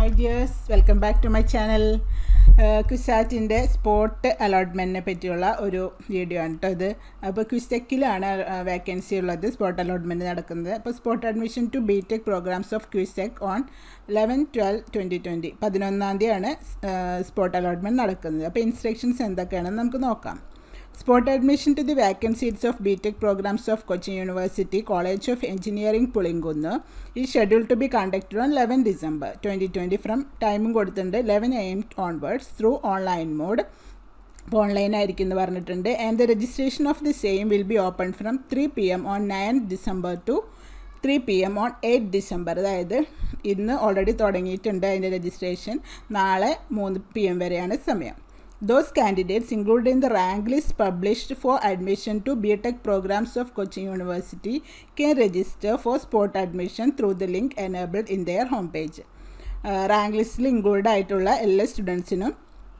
Dears welcome back to my channel ക്വിസാറ്റിൻ്റെ spot അലോട്ട്മെൻറ്റിനെ പറ്റിയുള്ള ഒരു വീഡിയോ ആണ് കേട്ടോ ഇത് അപ്പോൾ ക്വിസെക്കിലാണ് വേക്കൻസി ഉള്ളത് സ്പോട്ട് അലോട്ട്മെൻറ്റ് നടക്കുന്നത് അപ്പോൾ spot admission to B Tech programs of ക്വിസെക് on eleven twelve twenty twenty പതിനൊന്നാം തീയതിയാണ് സ്പോട്ട് അലോട്ട്മെൻറ്റ് നടക്കുന്നത് അപ്പോൾ ഇൻസ്ട്രക്ഷൻസ് എന്തൊക്കെയാണെന്ന് നമുക്ക് നോക്കാം Spot admission to the vacant seats of BTech programs of Cochin University College of Engineering Pulingunnu is scheduled to be conducted on 11 December 2020 from timing കൊടുത്തിട്ടുണ്ട് eleven A M onwards through online mode അപ്പോൾ online ആയിരിക്കും എന്ന് പറഞ്ഞിട്ടുണ്ട് and the registration of the same will be open from three P M on nine December to three P M on eight December അതായത് ഇന്ന് already തുടങ്ങിയിട്ടുണ്ട് അതിൻ്റെ registration നാളെ മൂന്ന് പി എം വരെയാണ് സമയം Those candidates included in the rank list published for admission to BTech programs of Cochin University can register for spot admission through the link enabled in their homepage. Rank ലിസ്റ്റിൽ include ആയിട്ടുള്ള എല്ലാ സ്റ്റുഡൻസിനും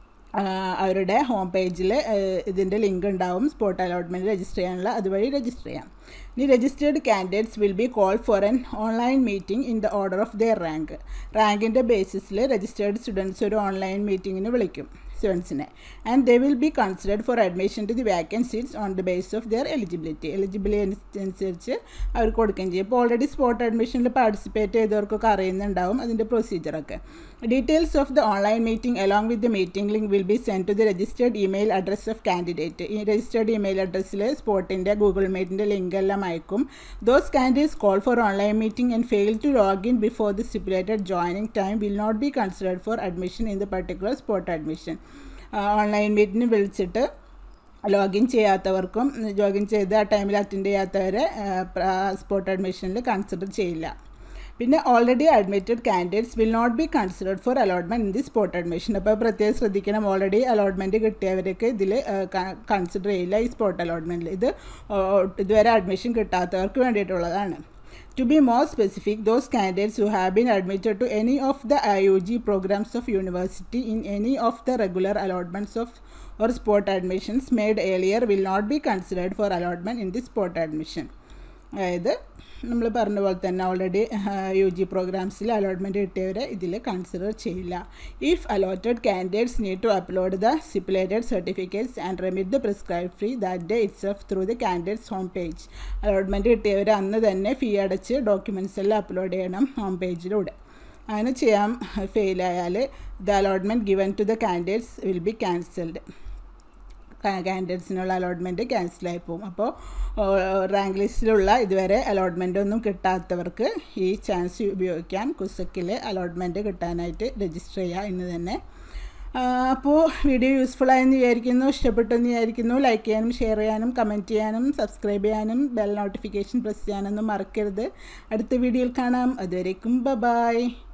അവരുടെ home പേജിൽ ഇതിൻ്റെ link ഉണ്ടാവും spot allotment register ചെയ്യാനുള്ള അതുവഴി register ചെയ്യാം ഇനി registered candidates will be call for an online meeting in the order of their rank റാങ്കിൻ്റെ ബേസിസിൽ രജിസ്റ്റേർഡ് സ്റ്റുഡൻസ് ഒരു ഓൺലൈൻ മീറ്റിങ്ങിന് വിളിക്കും സ്റ്റുഡൻസിനെ and they will be considered for admission to the vacant seats on the base of their eligibility eligibility അനുസരിച്ച് അവർ കൊടുക്കുകയും ചെയ്യും ഇപ്പോൾ ഓൾറെഡി സ്പോട്ട് അഡ്മിഷനിൽ പാർട്ടിസിപ്പേറ്റ് ചെയ്തവർക്കൊക്കെ അറിയുന്നുണ്ടാവും അതിൻ്റെ പ്രൊസീജിയറൊക്കെ details of the online meeting along with the meeting link will be send to the registered email address of candidate ഈ രജിസ്റ്റേർഡ് ഇമെയിൽ അഡ്രസ്സിൽ സ്പോട്ടിൻ്റെ ഗൂഗിൾ മീറ്റിൻ്റെ ലിങ്ക് എല്ലാം അയക്കും those candidates call for online meeting and fail to log in before the stipulated joining time will not be considered for admission in the particular spot admission online മീറ്റിന് വിളിച്ചിട്ട് login ചെയ്യാത്തവർക്കും login ചെയ്ത് ആ ടൈമിൽ attend ചെയ്യാത്തവരെ spot അഡ്മിഷനിൽ consider ചെയ്യില്ല പിന്നെ already admitted candidates will not be considered four allotment in the spot admission അപ്പോൾ പ്രത്യേകം ശ്രദ്ധിക്കണം ഓൾറെഡി അലോട്ട്മെൻറ്റ് കിട്ടിയവരൊക്കെ ഇതിൽ കൺസിഡർ ചെയ്യില്ല ഈ സ്പോട്ട് അലോട്ട്മെൻറ്റിൽ ഇത് ഇതുവരെ അഡ്മിഷൻ കിട്ടാത്തവർക്ക് വേണ്ടിയിട്ടുള്ളതാണ് To be more specific, those candidates who have been admitted to any of the IUG programs of university in any of the regular allotments of or spot admissions made earlier will not be considered for allotment in the spot admission. അതായത് നമ്മൾ പറഞ്ഞ പോലെ തന്നെ already U G പ്രോഗ്രാംസിൽ allotment കിട്ടിയവരെ ഇതിൽ consider ചെയ്യില്ല if allotted candidates need to upload the stipulated certificates and remit the prescribe fee that day itself through the candidates home page allotment കിട്ടിയവർ അന്ന് തന്നെ ഫീ അടച്ച് ഡോക്യുമെൻറ്റ്സ് എല്ലാം അപ്ലോഡ് ചെയ്യണം ഹോം പേജിലൂടെ അങ്ങനെ ചെയ്യാൻ ഫെയിലായാൽ the allotment given to the candidates will be cancelled കാൻഡിഡേറ്റ്സിനുള്ള അലോട്ട്മെൻറ്റ് ക്യാൻസലായി പോകും അപ്പോൾ റാങ്ക് ലിസ്റ്റിലുള്ള ഇതുവരെ അലോട്ട്മെൻ്റ് ഒന്നും കിട്ടാത്തവർക്ക് ഈ ചാൻസ് ഉപയോഗിക്കാം കുസക്കിൽ അലോട്ട്മെൻറ്റ് കിട്ടാനായിട്ട് രജിസ്റ്റർ ചെയ്യുക ഇന്ന് തന്നെ അപ്പോൾ വീഡിയോ യൂസ്ഫുൾ ആയെന്ന് വിചാരിക്കുന്നു ഇഷ്ടപ്പെട്ടെന്ന് വിചാരിക്കുന്നു ലൈക്ക് ചെയ്യാനും ഷെയർ ചെയ്യാനും കമൻറ്റ് ചെയ്യാനും സബ്സ്ക്രൈബ് ചെയ്യാനും ബെൽ നോട്ടിഫിക്കേഷൻ പ്രസ് ചെയ്യാനൊന്നും മറക്കരുത് അടുത്ത വീഡിയോയിൽ കാണാം അതുവരേക്കും ബ ബായ്